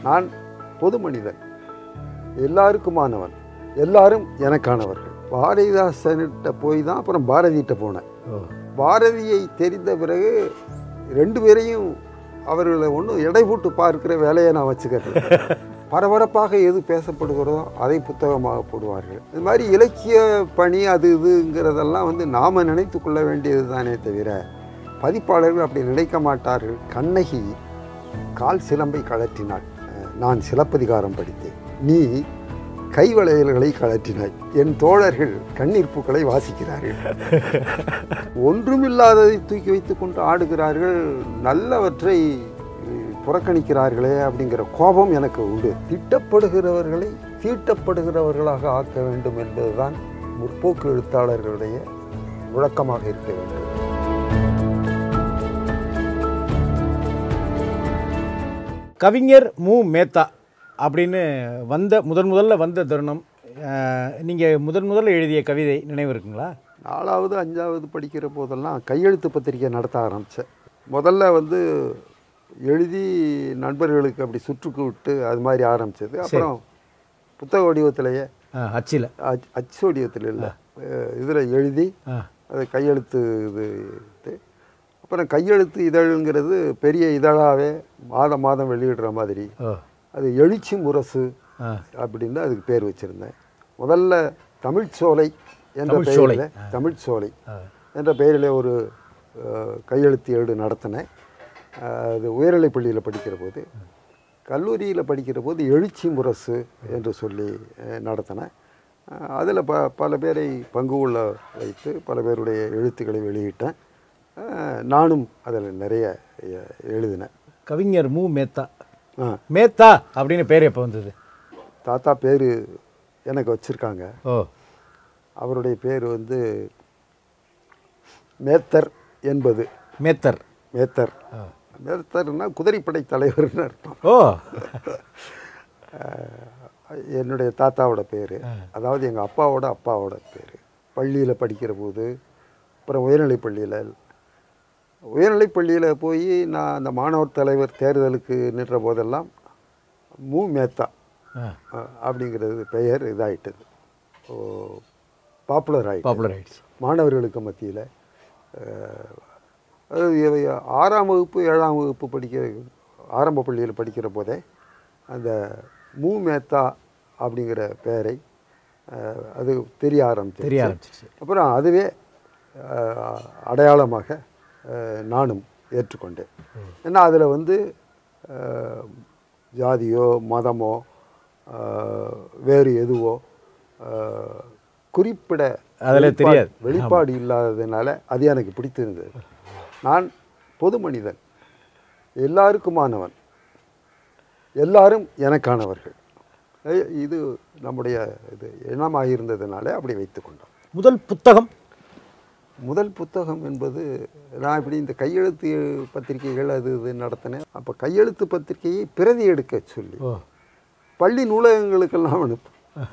நான் பொது மனிதன் எல்லாருக்குமானவன் எல்லாரும் எனக்கானவர்கள் பாரதிதாசன்கிட்ட போய் தான் அப்புறம் பாரதிகிட்ட போனேன் ஓ பாரதியை தெரிந்த பிறகு ரெண்டு பேரையும் அவர்களை ஒன்றும் எடை போட்டு பார்க்கிற வேலையை நான் வச்சுக்கிறேன் பரபரப்பாக எது பேசப்படுகிறதோ அதை புத்தகமாக போடுவார்கள் இது மாதிரி இலக்கிய பணி அது இதுங்கிறதெல்லாம் வந்து நாம் நினைத்து கொள்ள வேண்டியது தானே தவிர பதிப்பாளர்கள் அப்படி நினைக்க மாட்டார்கள் கண்ணகி கால் சிலம்பை கழற்றினாள் அஹ், நான் சிலப்பதிகாரம் படித்தேன் நீ கைவளையல்களை கழற்றினாய் என் தோழர்கள் கண்ணீர் பூக்களை வாசிக்கிறார்கள் ஒன்றுமில்லாததை தூக்கி வைத்துக் கொண்டு ஆடுகிறார்கள் நல்லவற்றை அஹ், புறக்கணிக்கிறார்களே அப்படிங்கிற கோபம் எனக்கு உண்டு திட்டப்படுகிறவர்களை தீட்டப்படுகிறவர்களாக ஆக்க வேண்டும் என்பதுதான் முற்போக்கு எழுத்தாளர்களுடைய முழக்கமாக இருக்க வேண்டும் கவிஞர் மு மேத்தா அப்படின்னு வந்த முதன் முதல்ல வந்த தருணம் நீங்கள் முதன் முதல்ல எழுதிய கவிதை நினைவு இருக்குங்களா நாலாவது அஞ்சாவது படிக்கிற போதெல்லாம் கையெழுத்து பத்திரிக்கை நடத்த ஆரம்பித்தேன் முதல்ல வந்து எழுதி நண்பர்களுக்கு அப்படி சுற்றுக்கு விட்டு அது மாதிரி ஆரம்பிச்சது அப்புறம் புத்தக வடிவத்திலேயே ஆ, அச்சில் அச்- அச்சு வடிவத்தில் இல்லை இதில் எழுதி ஆ அது கையெழுத்து இது இது. அப்புறம் கையெழுத்து இதழுங்கிறது பெரிய இதழாகவே மாதம் மாதம் வெளியிடுற மாதிரி ஓ அது எழுச்சி முரசு ஆ அப்படின்னு அதுக்கு பேர் வச்சுருந்தேன் முதல்ல தமிழ்ச்சோலை என்ற தமிழ்ச்சோலை. பெயரில் தமிழ்ச்சோலை ஆ. என்ற பெயரில் ஒரு அஹ், கையெழுத்து ஏடு நடத்தினேன் அஹ், அது உயர்நிலைப் பள்ளியில் படிக்கிற போது கல்லூரியில் படிக்கிற போது எழுச்சி முரசு என்று சொல்லி அஹ், நடத்தினேன் அதில் ப பல பேரை பங்கு கொள்ள வைத்து பல பேருடைய எழுத்துக்களை வெளியிட்டேன் அஹ், நானும் அதில் நிறைய எ- எழுதினேன் கவிஞர் மு மேத்தா ஆ மேத்தா அப்படின்னு பேர் எப்போ வந்தது தாத்தா பேர் எனக்கு வச்சுருக்காங்க ஓ அவருடைய பேர் வந்து மேத்தர் என்பது மேத்தர் மேத்தர் ஆ. மேத்தர்னா குதிரைப்படை தலைவர்னு அர்த்தம் ஓ அஹ் என்னுடைய தாத்தாவோட பேர் அதாவது எங்கள் அப்பாவோட அப்பாவோட பேர் பள்ளியில் படிக்கிற போது அப்புறம் உயர்நிலைப் பள்ளியில் உயர்நிலைப் பள்ளியில் போய் நான் அந்த மாணவர் தலைவர் தேர்தலுக்கு நின்ற போதெல்லாம் மு மேத்தா ஆ அஹ் அப்படிங்கிறது பெயர் இதாயிட்டது ஓ பாப்புலர் ஆயிட்டு பாப்புலர் ஆயிடுச்சு மாணவர்களுக்கு மத்தியில் ஆறாம் வகுப்பு ஏழாம் வகுப்பு படிக்கிற ஆரம்ப பள்ளியில் படிக்கிற போதே அந்த மூ மேத்தா அப்படிங்கிற பெயரை அஹ், அது தெரிய ஆரம்பிச்சு தெரிய ஆரம்பிச்சிருச்சு அப்புறம் அதுவே அஹ், அடையாளமாக அஹ், நானும் ஏற்றுக்கொண்டேன் ஏன்னா அதில் வந்து அஹ், ஜாதியோ மதமோ அஹ், வேறு எதுவோ அஹ், குறிப்பிட அதுல வெளிப்பாடு- தெரியாது. வெளிப்பாடு இல்லாததுனால அது எனக்கு பிடித்திருந்தது நான் பொது மனிதன் எல்லாருக்குமானவன் எல்லாரும் எனக்கானவர்கள் எ- இது நம்முடைய இது எண்ணமாக இருந்ததுனால அப்படி வைத்துக்கொண்டோம் முதல் புத்தகம் முதல் புத்தகம் என்பது நான் இப்படி இந்த கையெழுத்து பத்திரிகைகள் அது இது நடத்தினேன் அப்போ கையெழுத்து பத்திரிகையை பிரதி எடுக்க சொல்லி ஓ பள்ளி நூலகங்களுக்கெல்லாம் அனுப்பு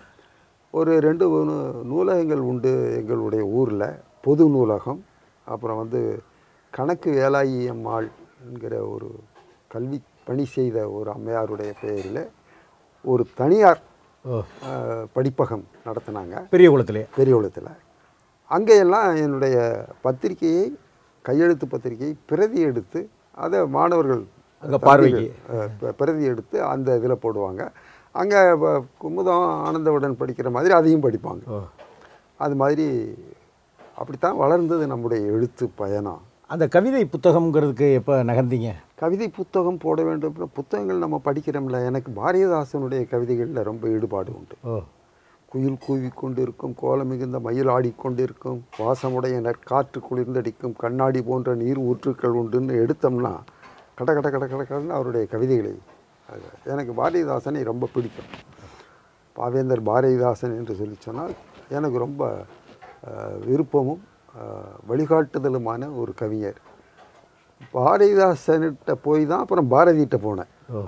ஒரு ரெண்டு மூணு நூலகங்கள் உண்டு எங்களுடைய ஊரில் பொது நூலகம் அப்புறம் வந்து கணக்கு வேலாயி அம்மாள் என்கிற ஒரு கல்வி பணி செய்த ஒரு அம்மையாருடைய பெயரில் ஒரு தனியார் ஓ அஹ், படிப்பகம் நடத்தினாங்க பெரிய குளத்திலே பெரியகுளத்தில் அங்கேயெல்லாம் என்னுடைய பத்திரிகையை கையெழுத்து பத்திரிகையை பிரதி எடுத்து அதை மாணவர்கள் அங்க பார்வைக்கு. அஹ், ப- பிரதி எடுத்து அந்த இதில் போடுவாங்க அங்கே குமுதம் ஆனந்தவுடன் படிக்கிற மாதிரி அதையும் படிப்பாங்க ஓ அது மாதிரி அப்படித்தான் வளர்ந்தது நம்முடைய எழுத்து பயணம் அந்த கவிதை புத்தகம்ங்கிறதுக்கு எப்போ நகர்ந்தீங்க கவிதை புத்தகம் போட வேண்டும் அப்படின்னா புத்தகங்கள் நம்ம படிக்கிறோம்ல எனக்கு பாரதிதாசனுடைய கவிதைகளில் ரொம்ப ஈடுபாடு உண்டு ஓ குயில் கூவிக்கொண்டிருக்கும் கோலம் மிகுந்த மயில் ஆடிக்கொண்டிருக்கும் வாசமுடைய நற்காற்று குளிர்ந்தடிக்கும் கண்ணாடி போன்ற நீர் ஊற்றுக்கள் உண்டுன்னு எடுத்தோம்னா கட கட கட கட கடன்னு அவருடைய கவிதைகளை அது எனக்கு பாரதிதாசனை ரொம்ப பிடிக்கும் பாவேந்தர் பாரதிதாசன் என்று சொல்லி சொன்னால் எனக்கு ரொம்ப அஹ், விருப்பமும் அஹ், வழிகாட்டுதலுமான ஒரு கவிஞர் பாரதிதாசன்கிட்ட போய் தான் அப்புறம் பாரதிகிட்ட போனேன் ஓ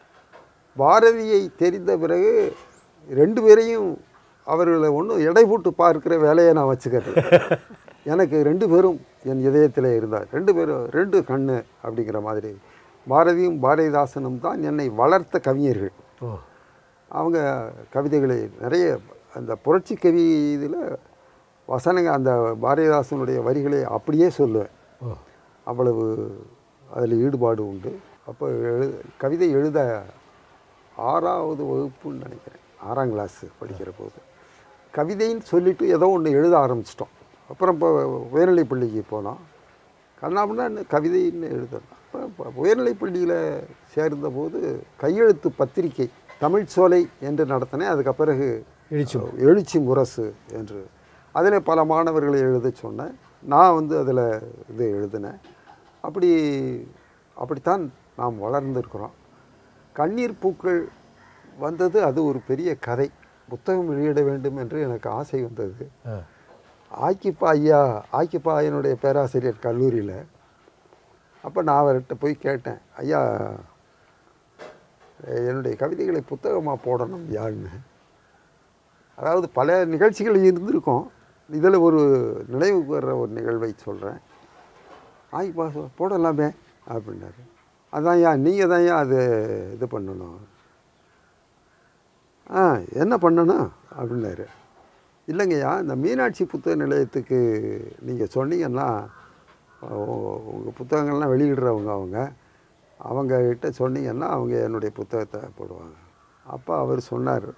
பாரதியை தெரிந்த பிறகு ரெண்டு பேரையும் அவர்களை ஒன்றும் எடை போட்டு பார்க்கிற வேலையை நான் வச்சுக்கிறேன் எனக்கு ரெண்டு பேரும் என் இதயத்தில் இருந்தார் ரெண்டு பேரும் ரெண்டு கண்ணு அப்படிங்கிற மாதிரி பாரதியும் பாரதிதாசனும் தான் என்னை வளர்த்த கவிஞர்கள் ஓ அவங்க கவிதைகளை நிறைய அந்த புரட்சி கவி இதில் வசனங்க அந்த பாரதிதாசனுடைய வரிகளை அப்படியே சொல்லுவேன் ஓ அவ்வளவு அதில் ஈடுபாடு உண்டு அப்போ எழு கவிதை எழுத ஆறாவது வகுப்புன்னு நினைக்கிறேன் ஆறாம் கிளாஸ் படிக்கிற போது கவிதைன்னு சொல்லிட்டு ஏதோ ஒன்று எழுத ஆரம்பிச்சிட்டோம் அப்புறம் இப்போ உயர்நிலைப் பள்ளிக்கு போனோம் கண்ணாமண்ணா கவிதைன்னு எழுதணும் அப்போ இப்போ உயர்நிலைப் பள்ளியில் சேர்ந்தபோது கையெழுத்து பத்திரிகை தமிழ் சோலை என்று நடத்தினேன் அதுக்கு பிறகு எழுச்சி எழுச்சி முரசு என்று அதில் பல மாணவர்களை எழுத சொன்னேன் நான் வந்து அதில் இது எழுதினேன் அப்படி அப்படித்தான் நாம் வளர்ந்திருக்கிறோம் கண்ணீர் பூக்கள் வந்தது அது ஒரு பெரிய கதை புத்தகம் வெளியிட வேண்டும் என்று எனக்கு ஆசை வந்தது ஆ ஆக்கிப்பா ஐயா ஆக்கிப்பா என்னுடைய பேராசிரியர் கல்லூரியில் அப்போ நான் அவர்கிட்ட போய் கேட்டேன் ஐயா என்னுடைய கவிதைகளை புத்தகமாக போடணும் யாருன்னு அதாவது பல நிகழ்ச்சிகள் இருந்திருக்கும் இதில் ஒரு நினைவுக்கு வர்ற ஒரு நிகழ்வை சொல்கிறேன் ஆயிப்பா சொ- போடலாமே அப்படின்னாரு அதான் ஐயா நீங்கள் தான் ஐயா அது இது பண்ணணும் ஆ என்ன பண்ணணும் அப்படின்னாரு இல்லைங்கய்யா இந்த மீனாட்சி புத்தக நிலையத்துக்கு நீங்கள் சொன்னீங்கன்னா உங்கள் புத்தகங்கள்லாம் வெளியிடுறவங்க அவங்க அவங்கக்கிட்ட சொன்னீங்கன்னா அவங்க என்னுடைய புத்தகத்தை போடுவாங்க அப்போ அவர் சொன்னார்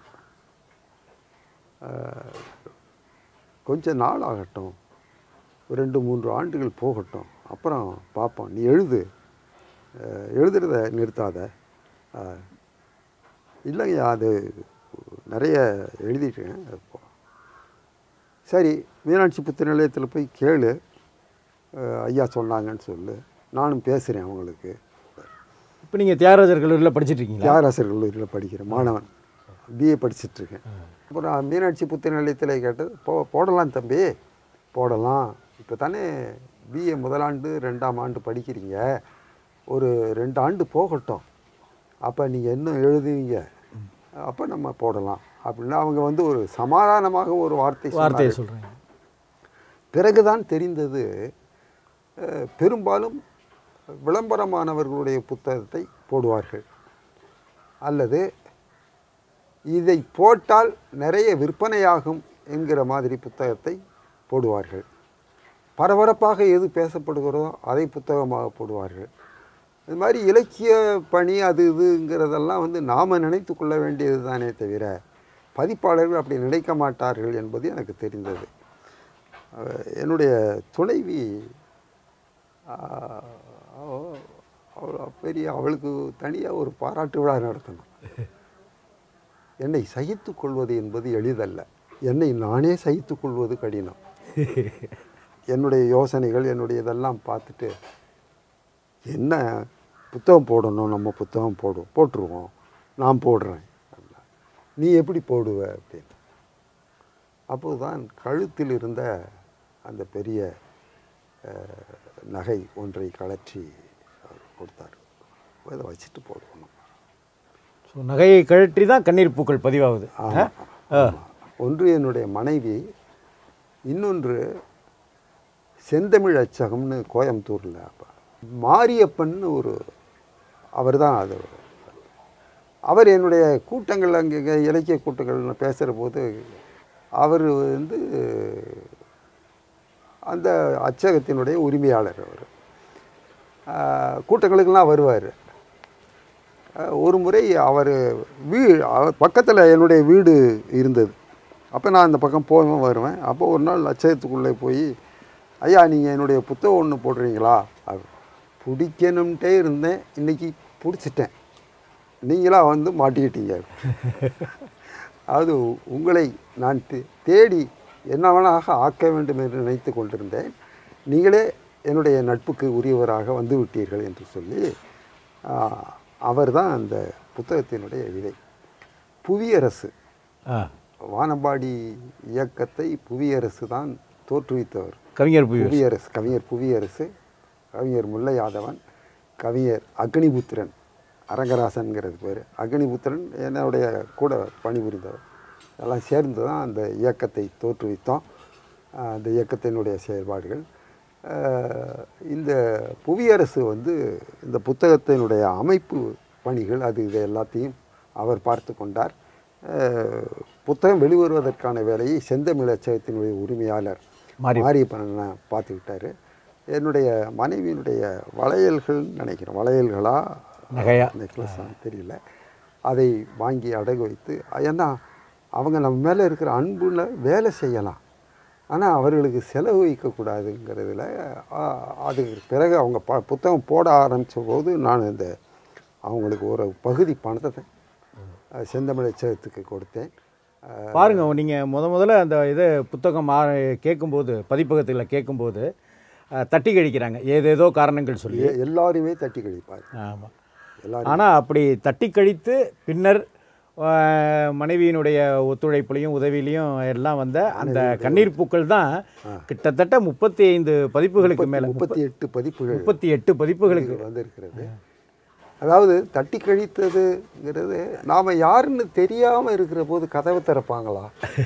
கொஞ்ச நாள் ஆகட்டும் ஒரு ரெண்டு மூன்று ஆண்டுகள் போகட்டும் அப்புறம் பார்ப்போம் நீ எழுது அஹ், எழுதுறத நிறுத்தாத அஹ், இல்லைங்கய்யா அது நிறைய எழுதிட்டேன் இப்போ சரி மீனாட்சி புத்த நிலையத்தில் போய் கேளு அஹ், ஐயா சொன்னாங்கன்னு சொல்லு நானும் பேசுகிறேன் அவங்களுக்கு இப்போ நீங்கள் தியாகராஜர் கல்லூரியில் படிச்சிட்டு இருக்கீங்களா தியாகராசர் கல்லூரியில் படிக்கிற மாணவன் பிஏ படிச்சிட்ருக்கேன் அப்புறம் மீனாட்சி புத்த நிலையத்தில் கேட்டது போ போடலாம் தம்பி போடலாம் இப்போ தானே பிஏ முதலாண்டு ரெண்டாம் ஆண்டு படிக்கிறீங்க ஒரு ரெண்டு ஆண்டு போகட்டும் அப்போ நீங்கள் இன்னும் எழுதுவீங்க அப்போ நம்ம போடலாம் அப்படின்னா அவங்க வந்து ஒரு சமாதானமாக ஒரு வார்த்தை வார்த்தையை சொன்னார்கள். சொல்கிறேன் பிறகுதான் தெரிந்தது அஹ், பெரும்பாலும் விளம்பரமானவர்களுடைய புத்தகத்தை போடுவார்கள் அல்லது இதை போட்டால் நிறைய விற்பனையாகும் என்கிற மாதிரி புத்தகத்தை போடுவார்கள் பரபரப்பாக எது பேசப்படுகிறதோ அதை புத்தகமாக போடுவார்கள் இது மாதிரி இலக்கிய பணி அது இதுங்கிறதெல்லாம் வந்து நாம் நினைத்து கொள்ள வேண்டியது தானே தவிர பதிப்பாளர்கள் அப்படி நினைக்க மாட்டார்கள் என்பது எனக்கு தெரிந்தது அஹ் என்னுடைய துணைவி ஆஹ், அவ- அவள் பெரிய அவளுக்கு தனியாக ஒரு பாராட்டு விழா நடத்தணும் என்னை சகித்து கொள்வது என்பது எளிதல்ல என்னை நானே சகித்து கொள்வது கடினம் என்னுடைய யோசனைகள் என்னுடைய இதெல்லாம் பார்த்துட்டு என்ன புத்தகம் போடணும் நம்ம புத்தகம் போடுவோம் போட்டுருவோம் நான் போடுறேன் அப்படின்னா. நீ எப்படி போடுவ அப்படின்னு அப்போதுதான் கழுத்தில் இருந்த அந்த பெரிய அஹ், நகை ஒன்றை கழற்றி அவர் கொடுத்தார் இதை வச்சுட்டு போடுவோம் ஸோ நகையை கழற்றி தான் கண்ணீர் பூக்கள் பதிவாகுது ஆமா. ஆ ஒன்று என்னுடைய மனைவி இன்னொன்று செந்தமிழ் அச்சகம்னு கோயம்புத்தூரில் அப்போ மாரியப்பன் ஒரு அவர் தான் அது அவர் என்னுடைய கூட்டங்கள் அங்கே இங்கே இலக்கிய கூட்டங்கள் பேசுகிற போது அவர் வந்து அந்த அச்சகத்தினுடைய உரிமையாளர் அவர் கூட்டங்களுக்கெல்லாம் வருவார் அஹ் ஒரு முறை அவர் வீ பக்கத்தில் என்னுடைய வீடு இருந்தது அப்போ நான் அந்த பக்கம் போவேன் வருவேன் அப்போ ஒரு நாள் லட்சத்துக்குள்ளே போய் ஐயா நீங்கள் என்னுடைய புத்தகம் ஒன்று போடுறீங்களா அப்படி பிடிக்கணும்ட்டே இருந்தேன் இன்னைக்கு பிடிச்சிட்டேன் நீங்களா வந்து மாட்டிக்கிட்டீங்க அது உங்களை நான் தே- தேடி என்னவனாக ஆக்க வேண்டும் என்று நினைத்து கொண்டிருந்தேன் நீங்களே என்னுடைய நட்புக்கு உரியவராக வந்து விட்டீர்கள் என்று சொல்லி அவர் தான் அந்த புத்தகத்தினுடைய விதை புவியரசு ஆ வானம்பாடி இயக்கத்தை புவியரசு தான் தோற்றுவித்தவர் கவிஞர் புவி புவியரசு கவிஞர் புவியரசு கவிஞர் முல்லை யாதவன் கவிஞர் அக்னிபுத்திரன் அரங்கராசன்கிறது பேர் அக்னிபுத்திரன் என்னுடைய கூட பணிபுரிந்தவர் எல்லாம் சேர்ந்து தான் அந்த இயக்கத்தை தோற்றுவித்தோம் ஆஹ் அந்த இயக்கத்தினுடைய செயல்பாடுகள் அஹ், இந்த புவியரசு வந்து இந்த புத்தகத்தினுடைய அமைப்பு பணிகள் அது இது எல்லாத்தையும் அவர் பார்த்து கொண்டார் அஹ், புத்தகம் வெளிவருவதற்கான வேலையை செந்தமிழ் அச்சகத்தினுடைய உரிமையாளர் மாரி- மாரியப்பன் பார்த்துக்கிட்டாரு என்னுடைய மனைவியினுடைய வளையல்கள் நினைக்கிறேன் வளையல்களா நகையா நெக்லஸா தெரியல அதை வாங்கி அடகு வைத்து ஏன்னா அவங்க நம்ம மேலே இருக்கிற அன்புல வேலை செய்யலாம் ஆனால் அவர்களுக்கு செலவு வைக்கக்கூடாதுங்கிறதுல ஆ, அதுக்கு பிறகு அவங்க ப புத்தகம் போட ஆரம்பித்த போது நான் இந்த அவங்களுக்கு ஒரு பகுதி பணத்தை அஹ், செந்தமிழச்சகத்துக்கு கொடுத்தேன் அஹ், பாருங்க நீங்க முத முதல்ல அந்த இதை புத்தகம் ஆ- கேட்கும்போது பதிப்பகத்தில் கேட்கும்போது அஹ், தட்டி கழிக்கிறாங்க ஏதேதோ காரணங்கள் சொல்லி எ- எல்லாரையுமே தட்டி கழிப்பார் ஆமாம் எல்லாரும் ஆனால் அப்படி தட்டி கழித்து பின்னர் அஹ், மனைவியினுடைய ஒத்துழைப்புலையும் உதவியிலையும் எல்லாம் வந்த அந்த கண்ணீர் பூக்கள் தான் கிட்டத்தட்ட முப்பத்தி ஐந்து பதிப்புகளுக்கு மேலே முப்பத்தி எட்டு பதிப்புகள் முப்பத்தி எட்டு பதிப்புகளுக்கு வந்திருக்கிறது அதாவது தட்டி கழித்ததுங்கிறது நாம் யாருன்னு தெரியாமல் இருக்கிற போது கதவை திறப்பாங்களா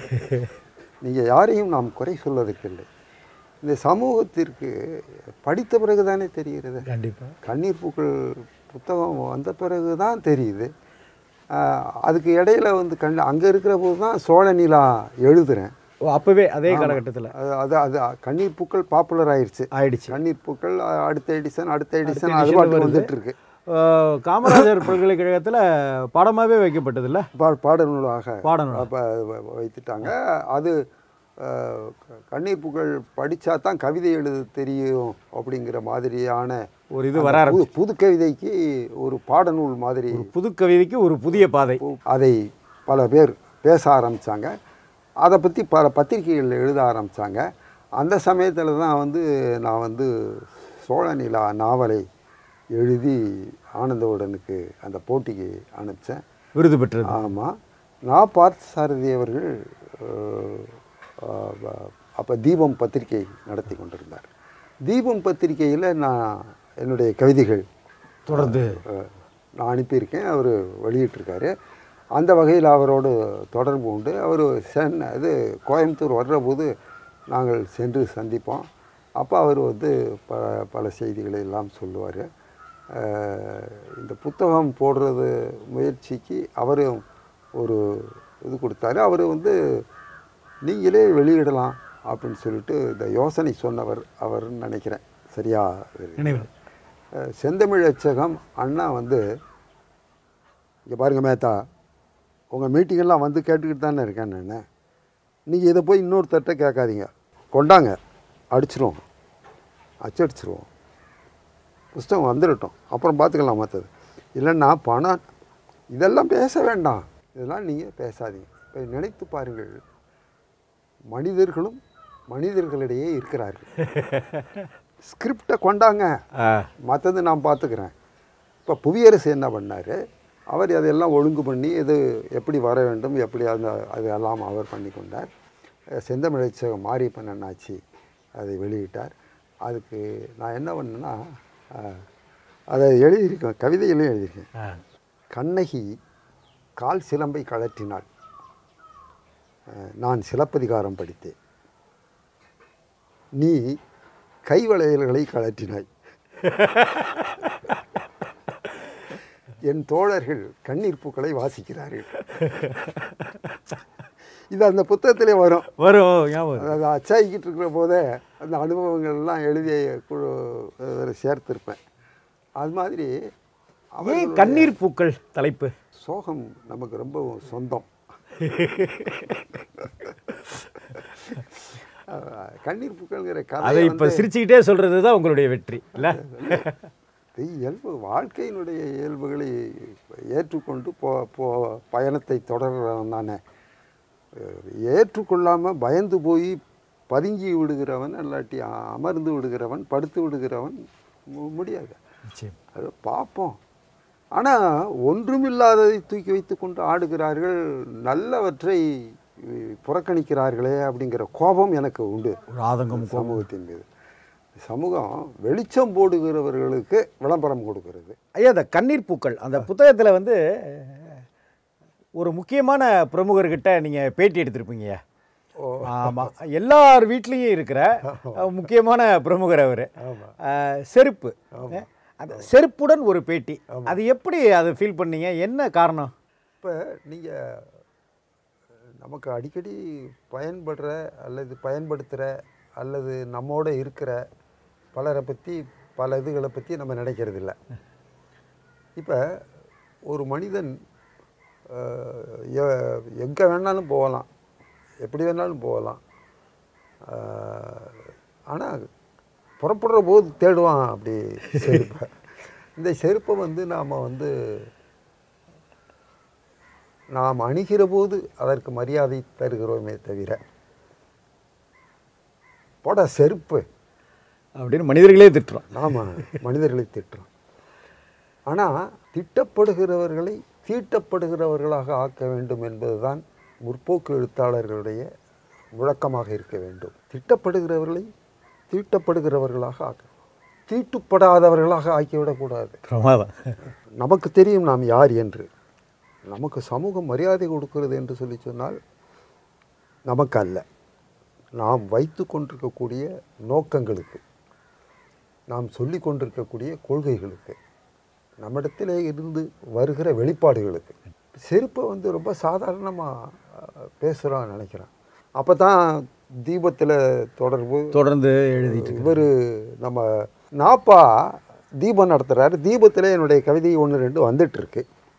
நீங்கள் யாரையும் நாம் குறை சொல்வதற்கு இல்லை இந்த சமூகத்திற்கு படித்த பிறகு தானே தெரிகிறது கண்டிப்பாக கண்ணீர் பூக்கள் புத்தகம் வந்த பிறகு தான் தெரியுது ஆஹ் அதுக்கு இடையில வந்து கண் அங்கே இருக்கிற போது தான் சோழ நிலா எழுதுகிறேன் ஓ அப்போவே அதே காலகட்டத்தில் அது அது அது கண்ணீர் பூக்கள் பாப்புலர் ஆயிடுச்சு ஆயிடுச்சு கண்ணீர் பூக்கள் அஹ், அடுத்த எடிசன் அடுத்த எடிசன் edition அது பாட்டு வருது. வந்துட்டு இருக்கு அஹ், காமராஜர் பல்கலைக்கழகத்தில் பாடமாகவே வைக்கப்பட்டதில்ல பா பாடநூலாக பாடநூல் அப்ப வ- வைத்துட்டாங்க அது அஹ், க- கண்ணீர் பூக்கள் படித்தா தான் கவிதை எழுத தெரியும் அப்படிங்கிற மாதிரியான ஒரு இது அந்த வர ஆரம்பிச்சு புது புது கவிதைக்கு ஒரு பாடநூல் மாதிரி புது கவிதைக்கு ஒரு புதிய பாதை அதை பல பேர் பேச ஆரம்பித்தாங்க அதை பற்றி பல பத்திரிகைகளில் எழுத ஆரம்பித்தாங்க அந்த சமயத்தில் தான் வந்து நான் வந்து சோழ நிலா நாவலை எழுதி ஆனந்தவுடனுக்கு அந்த போட்டிக்கு அனுப்பிச்சேன் விருது பெற்றது ஆமாம் நான் பார்த்த சாரதி அவர்கள் அப்போ தீபம் பத்திரிகை நடத்தி கொண்டிருந்தார் தீபம் பத்திரிகையில் நான் என்னுடைய கவிதைகள் தொடர்ந்து அஹ், நான் அனுப்பியிருக்கேன் அவர் வெளியிட்டிருக்காரு அந்த வகையில் அவரோடு தொடர்பு உண்டு அவர் சென்னை இது கோயம்புத்தூர் வர்றபோது நாங்கள் சென்று சந்திப்போம் அப்போ அவர் வந்து ப பல செய்திகளை எல்லாம் சொல்லுவார் இந்த புத்தகம் போடுறது முயற்சிக்கு அவரும் ஒரு இது கொடுத்தாரு அவர் வந்து நீங்களே வெளியிடலாம் அப்படின்னு சொல்லிட்டு இந்த யோசனை சொன்னவர் அவர்னு நினைக்கிறேன் சரியா நினைவு அஹ் செந்தமிழ் அச்சகம் அண்ணா வந்து இங்கே பாருங்க மேத்தா உங்கள் மீட்டிங்கெல்லாம் வந்து கேட்டுக்கிட்டு தானே இருக்கேன் நான் நீங்கள் இதை போய் இன்னொருத்தர்கிட்ட கேட்காதீங்க கொண்டாங்க அடிச்சிருவோம் அச்சடிச்சிருவோம் புஸ்தகம் வந்துடட்டும் அப்புறம் பார்த்துக்கலாம் மற்றது இல்லைன்னா பணம் இதெல்லாம் பேச வேண்டாம் இதெல்லாம் நீங்கள் பேசாதீங்க இப்போ நினைத்து பாருங்கள் மனிதர்களும் மனிதர்களிடையே இருக்கிறார்கள் ஸ்கிரிப்டை கொண்டாங்க ஆ மற்றது நான் பார்த்துக்கிறேன் இப்போ புவியரசு என்ன பண்ணார் அவர் அதையெல்லாம் ஒழுங்கு பண்ணி இது எப்படி வர வேண்டும் எப்படி அந்த அதெல்லாம் அவர் பண்ணி கொண்டார் அஹ் செந்தமிழச்சகம் மாரியப்பன் அண்ணாச்சி அதை வெளியிட்டார் அதுக்கு நான் என்ன பண்ணேன்னா அஹ், அதை எழுதியிருக்கேன் கவிதையிலையும் எழுதியிருக்கேன் ஆ கண்ணகி கால் சிலம்பை கழற்றினாள் அஹ், நான் சிலப்பதிகாரம் படித்தேன் நீ கைவளையல்களை கழற்றினாய் என் தோழர்கள் கண்ணீர் பூக்களை வாசிக்கிறார்கள் இது அந்த புத்தகத்திலே வரும் வரும் ஞாபகம் வரும். அதாவது அச்சாயிக்கிட்டு இருக்கிற போதே அந்த அனுபவங்கள்லாம் எழுதி குழு அதில் சேர்த்திருப்பேன் அது மாதிரி அவர் ஏன் கண்ணீர் பூக்கள் தலைப்பு சோகம் நமக்கு ரொம்ப சொந்தம் அஹ் கண்ணீர் பூக்கள்ங்கிற அதை கதை இப்போ சிரிச்சுக்கிட்டே சொல்றது தான் உங்களுடைய வெற்றி இல்லை இது இயல்பு வாழ்க்கையினுடைய இயல்புகளை ஏற்றுக்கொண்டு போ போ பயணத்தை தொடர்றவன் தானே அஹ் ஏற்றுக்கொள்ளாமல் பயந்து போய் பதுங்கி விடுகிறவன் இல்லாட்டி அ- அமர்ந்து விடுகிறவன் படுத்து விடுகிறவன் மு- முடியாது நிச்சயம் அது பார்ப்போம் ஆனால் ஒன்றுமில்லாததை தூக்கி வைத்து கொண்டு ஆடுகிறார்கள் நல்லவற்றை அஹ், புறக்கணிக்கிறார்களே அப்படிங்கிற கோபம் எனக்கு உண்டு ஒரு ஆதங்கம் சமூகத்தின் மீது சமூகம் வெளிச்சம் போடுகிறவர்களுக்கு விளம்பரம் கொடுக்கிறது ஐயா அந்த கண்ணீர் பூக்கள் அந்த புத்தகத்தில் வந்து ஒரு முக்கியமான பிரமுகர்கிட்ட நீங்கள் பேட்டி எடுத்திருப்பீங்க ஆமாம் எல்லார் வீட்லேயும் இருக்கிற அஹ், முக்கியமான பிரமுகர் அவர் ஆமாம் செருப்பு அஹ், அந்த செருப்புடன் ஒரு பேட்டி அது எப்படி அதை ஃபீல் பண்ணீங்க என்ன காரணம் இப்போ நீங்கள் நமக்கு அடிக்கடி பயன்படுற அல்லது பயன்படுத்துகிற அல்லது நம்மோட இருக்கிற பலரை பற்றி பல இதுகளை பற்றி நம்ம நினைக்கிறது இல்லை இப்போ ஒரு மனிதன் எங்கே வேணாலும் போகலாம் எப்படி வேணாலும் போகலாம் ஆனால் புறப்படுற போது தேடுவான் அப்படி செருப்பை இந்த செருப்பை வந்து நாம் வந்து நாம் அணுகிற போது அதற்கு மரியாதை தருகிறோமே தவிர போட செருப்பு அப்படின்னு மனிதர்களே திட்டுறோம் நாம் மனிதர்களை திட்டுறோம் ஆனால் திட்டப்படுகிறவர்களை தீட்டப்படுகிறவர்களாக ஆக்க வேண்டும் என்பதுதான் முற்போக்கு எழுத்தாளர்களுடைய முழக்கமாக இருக்க வேண்டும் திட்டப்படுகிறவர்களை தீட்டப்படுகிறவர்களாக ஆக்க தீட்டுப்படாதவர்களாக ஆக்கிவிடக்கூடாது பிரமாதம் நமக்கு தெரியும் நாம் யார் என்று நமக்கு சமூகம் மரியாதை கொடுக்கிறது என்று சொல்லி சொன்னால் நமக்கு அல்ல நாம் வைத்து கொண்டிருக்கக்கூடிய நோக்கங்களுக்கு நாம் சொல்லி கொண்டிருக்கக்கூடிய கொள்கைகளுக்கு நம்மிடத்திலே இருந்து வருகிற வெளிப்பாடுகளுக்கு செருப்பை வந்து ரொம்ப சாதாரணமாக பேசுகிறான்னு நினைக்கிறேன் அப்போ தான் தீபத்தில் தொடர்பு தொடர்ந்து எழுதிட்டு இவர் நம்ம நாப்பா தீபம் நடத்துகிறாரு தீபத்தில் என்னுடைய கவிதை ஒன்று ரெண்டு வந்துட்டுருக்கு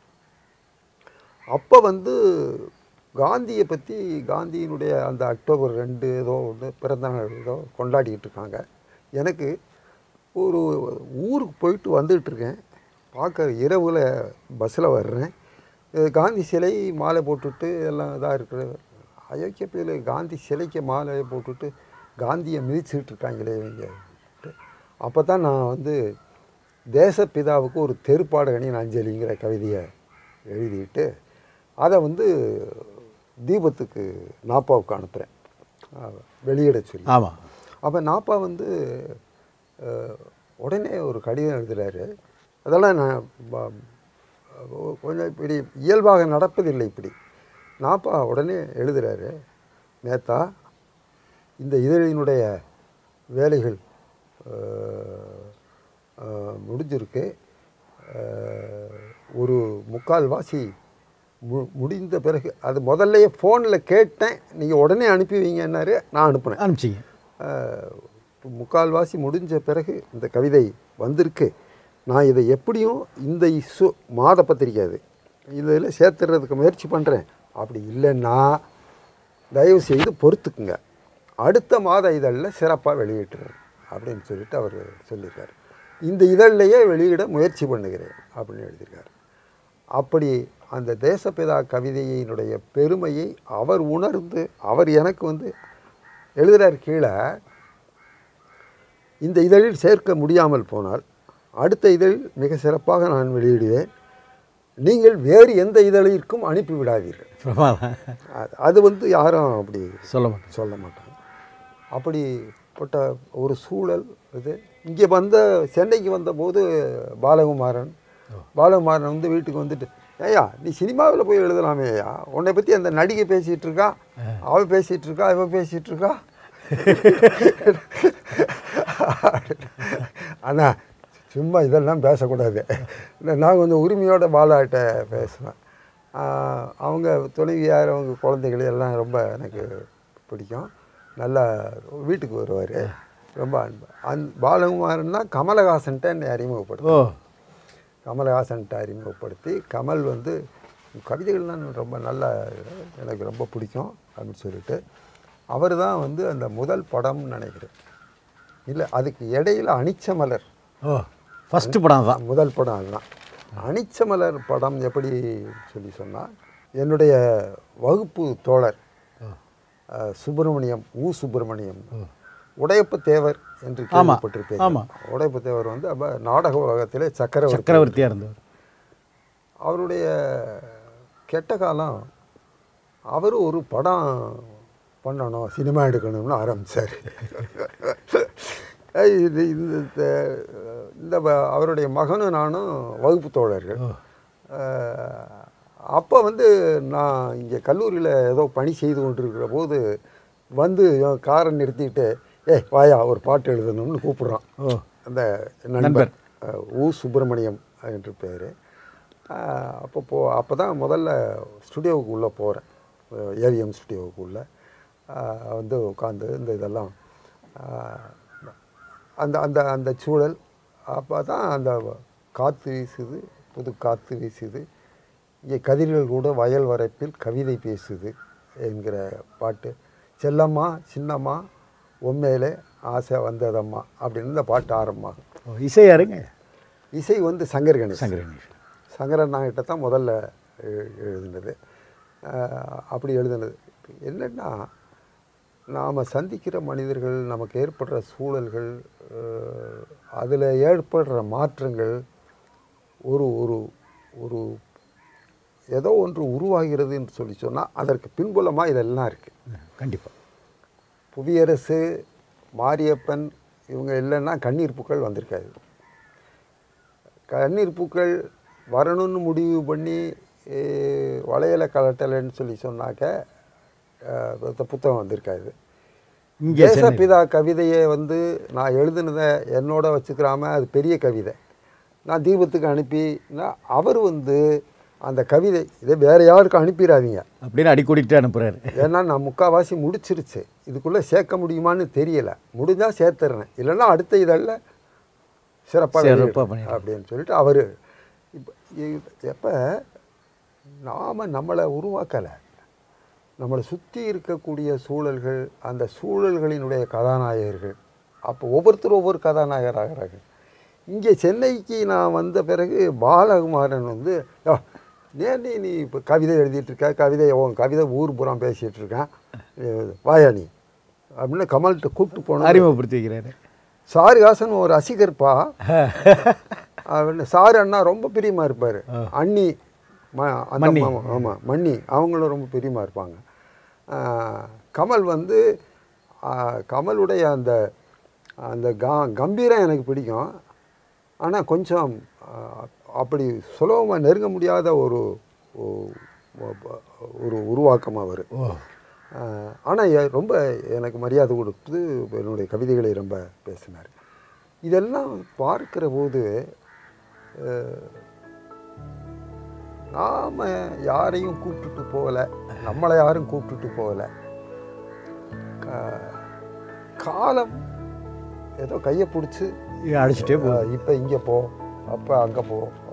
அப்போ வந்து காந்தியை பற்றி காந்தியினுடைய அந்த அக்டோபர் ரெண்டு ஏதோ ஒன்று பிறந்த நாள் ஏதோ கொண்டாடிக்கிட்டு இருக்காங்க எனக்கு ஒரு ஊருக்கு போயிட்டு வந்துட்டு இருக்கேன் பார்க்க இரவில் பஸ்ஸில் வர்றேன் இது காந்தி சிலை மாலை போட்டுட்டு எல்லாம் இதாக இருக்கிற அயோக்கிய பேர் காந்தி சிலைக்கு மாலையை போட்டுட்டு காந்தியை மிதிச்சுட்டு இருக்காங்களே இவங்க அப்போ தான் நான் வந்து தேசப்பிதாவுக்கு ஒரு தெருப்பாடகனின் அஞ்சலிங்கிற கவிதையை எழுதிட்டு அதை வந்து தீபத்துக்கு நாப்பாவுக்கு அனுப்புகிறேன் வெளியிட சொல்லி ஆமாம் அப்போ நாப்பா வந்து அஹ், உடனே ஒரு கடிதம் எழுதுறாரு அதெல்லாம் நான் ப- கொஞ்சம் இப்படி இயல்பாக நடப்பதில்லை இப்படி நாப்பா உடனே எழுதுறாரு நேத்தா இந்த இதழினுடைய வேலைகள் அஹ், அஹ், முடிஞ்சிருக்கு அஹ், ஒரு முக்கால் வாசி மு முடிந்த பிறகு அது முதல்லயே ஃபோனில் கேட்டேன் நீங்கள் உடனே அனுப்பி வைங்கன்னாரு நான் அனுப்புனேன் அனுப்பிச்சிங்க அஹ், முக்கால்வாசி முடிஞ்ச பிறகு இந்த கவிதை வந்திருக்கு நான் இதை எப்படியும் இந்த இஸ்ஸு மாத பத்திரிக்கை அது இதில் சேர்த்துறதுக்கு முயற்சி பண்ணுறேன் அப்படி இல்லைன்னா தயவு செய்து பொறுத்துக்குங்க அடுத்த மாத இதழில் சிறப்பாக வெளியிட்டுறேன் அப்படின்னு சொல்லிட்டு அவர் சொல்லியிருக்காரு இந்த இதழிலேயே வெளியிட முயற்சி பண்ணுகிறேன் அப்படின்னு எழுதியிருக்காரு அப்படி அந்த தேசப்பிதா கவிதையினுடைய பெருமையை அவர் உணர்ந்து அவர் எனக்கு வந்து எழுதுகிறார் கீழே இந்த இதழில் சேர்க்க முடியாமல் போனால் அடுத்த இதழில் மிக சிறப்பாக நான் வெளியிடுவேன் நீங்கள் வேறு எந்த இதழிற்கும் அனுப்பிவிடாதீர்கள் பிரமாதம் அது- அது வந்து யாரும் அப்படி சொல்ல மாட்டேன் சொல்ல மாட்டாங்க அப்படிப்பட்ட ஒரு சூழல் இது இங்கே வந்த சென்னைக்கு வந்தபோது பாலகுமாரன் பாலகுமாரன் வந்து வீட்டுக்கு வந்துட்டு ஏய்யா நீ சினிமாவில் போய் எழுதலாமே ஐயா உன்னை பற்றி அந்த நடிகை பேசிகிட்டு இருக்கா அவ பேசிகிட்டு இருக்கா இவ பேசிகிட்டு இருக்கா அண்ணா சும்மா இதெல்லாம் பேசக்கூடாது நான் கொஞ்சம் உரிமையோட பாலாட்ட பேசுவேன் ஆஹ் அவங்க துணைவியார் அவங்க குழந்தைகள் எல்லாம் ரொம்ப எனக்கு பிடிக்கும் நல்லா வீட்டுக்கு வருவார் ரொம்ப அன்பு அந் பாலகுமாரன்னா கமலஹாசன்ட்ட என்னை அறிமுகப்படுத்தும் ஓ கமலஹாசன்ட்ட அறிமுகப்படுத்தி கமல் வந்து கவிதைகள்லாம் ரொம்ப நல்ல எனக்கு ரொம்ப பிடிக்கும் அப்படின்னு சொல்லிட்டு அவர் தான் வந்து அந்த முதல் படம்னு நினைக்கிறேன் இல்லை அதுக்கு இடையில அனிச்சமலர் ஓ ஃபஸ்ட்டு படம் தான் முதல் படம் அதுதான் அனிச்சமலர் படம் எப்படி சொல்லி சொன்னால் என்னுடைய வகுப்பு தோழர் அஹ், சுப்பிரமணியம் ஊ சுப்பிரமணியம் உடையப்ப தேவர் என்று கேள்விப்பட்டிருப்பேன் ஆமாம். உடையப்ப தேவர் வந்து அப்போ நாடக உலகத்திலே சக்கரவர்த்தி சக்கரவர்த்தியாக இருந்தவர் அவருடைய கெட்ட காலம் அவர் ஒரு படம் பண்ணணும் சினிமா எடுக்கணும்னு ஆரம்பித்தார் இது இந்த இந்த- இந்த வ- அவருடைய மகனும் நானும் வகுப்பு தோழர்கள் அப்போ வந்து நான் இங்கே கல்லூரியில் ஏதோ பணி செய்து கொண்டிருக்கிற போது வந்து இவன் காரை நிறுத்திட்டு ஏய் வாயா ஒரு பாட்டு எழுதணும்னு கூப்பிடுறான் ஓ அந்த நண்பர் அஹ், உ சுப்பிரமணியம் என்று பேர் அப்போ போ அப்போ தான் முதல்ல ஸ்டுடியோவுக்கு உள்ளே போகிறேன் ஏவிஎம் ஸ்டுடியோவுக்கு உள்ளே அஹ், வந்து உட்காந்து இந்த இதெல்லாம் அஹ், அந்த அந்த அந்த சூழல் அப்போ தான் அந்த காற்று வீசுது புது காற்று வீசுது இங்கே கதிர்கள் கூட வயல் வரப்பில் கவிதை பேசுது என்கிற பாட்டு செல்லம்மா சின்னம்மா உண்மையிலே ஆசை வந்ததம்மா அப்படின்னு இந்த பாட்டு ஆரம்பமாகும் ஓ, இசை யாருங்க இசை வந்து சங்கர் கணேசன் சங்கர கணேசன் சங்கரன் நாங்கிட்ட தான் முதல்ல எ- எழுதினது அஹ் அப்படி எழுதினது என்னென்னா நாம் சந்திக்கிற மனிதர்கள் நமக்கு ஏற்படுற சூழல்கள் அதில் ஏற்படுற மாற்றங்கள் ஒரு ஒரு ஒரு ஏதோ ஒன்று உருவாகிறது என்று சொல்லி சொன்னால் அதற்கு பின்புலமாக இதெல்லாம் இருக்குது கண்டிப்பாக புவியரசு மாரியப்பன் இவங்க இல்லைன்னா கண்ணீர் பூக்கள் வந்திருக்காது கண்ணீர் பூக்கள் வரணும்னு முடிவு பண்ணி ஏ, வளையலை கலட்டலைன்னு சொல்லி சொன்னாக்க அஹ், இந்த புத்தகம் வந்திருக்காது இங்கே தேசப்பிதா கவிதையை வந்து நான் எழுதுனதை என்னோட வச்சுக்கிறாம அது பெரிய கவிதை நான் தீபத்துக்கு அனுப்பினா அவர் வந்து அந்த கவிதை இதை வேற யாருக்கும் அனுப்பிடாதீங்க அப்படின்னு அடிக்கோடிட்டு அனுப்புகிறாரு ஏன்னா நான் முக்கால்வாசி முடிச்சிருச்சு இதுக்குள்ளே சேர்க்க முடியுமான்னு தெரியல முடிஞ்சால் சேர்த்துறேன் இல்லைன்னா அடுத்த இதழில் சிறப்பாக சிறப்பா வெளியிடுறேன் பண்ணிடுறேன். அப்படின்னு சொல்லிட்டு அவர் இப்போ எப்போ நாம் நம்மளை உருவாக்கலை நம்மளை சுற்றி இருக்கக்கூடிய சூழல்கள் அந்த சூழல்களினுடைய கதாநாயகர்கள் அப்போ ஒவ்வொருத்தரும் ஒவ்வொரு கதாநாயகர் ஆகிறார்கள் இங்கே சென்னைக்கு நான் வந்த பிறகு பாலகுமாரன் வந்து "யோ, நேர்னி நீ இப்போ கவிதை எழுதிட்டு இருக்க கவிதை உன் கவிதை ஊர் புறம் பேசிகிட்டு இருக்கேன் அஹ் வாயா நீ அப்படின்னு கமல்கிட்ட கூப்பிட்டு போனோம் அறிமுகப்படுத்தி வைக்கிறாரு சாருஹாசன் ஒரு ரசிகர்ப்பா அப்படின்னு சாரு அண்ணா ரொம்ப பிரியமா இருப்பார் அண்ணி ம அந்த மன்னி. ஆமாம் மன்னி அவங்களும் ரொம்ப பிரியமா இருப்பாங்க ஆஹ் கமல் வந்து ஆஹ் கமலுடைய அந்த அந்த கா கம்பீரம் எனக்கு பிடிக்கும் ஆனால் கொஞ்சம் ஆஹ் அப்படி சுலபமாக நெருங்க முடியாத ஒரு ஒ- ஒரு உருவாக்கம் அவர் ஆனால் ரொம்ப எனக்கு மரியாதை கொடுத்து என்னுடைய கவிதைகளை ரொம்ப பேசினார் இதெல்லாம் பார்க்கிற போது நாம் யாரையும் கூப்பிட்டுட்டு போகலை நம்மளை யாரும் கூப்பிட்டுட்டு போகலை காலம் ஏதோ கையை பிடிச்சி அடிச்சுட்டே போ இப்போ இங்கே போ அப்போ அங்கே போ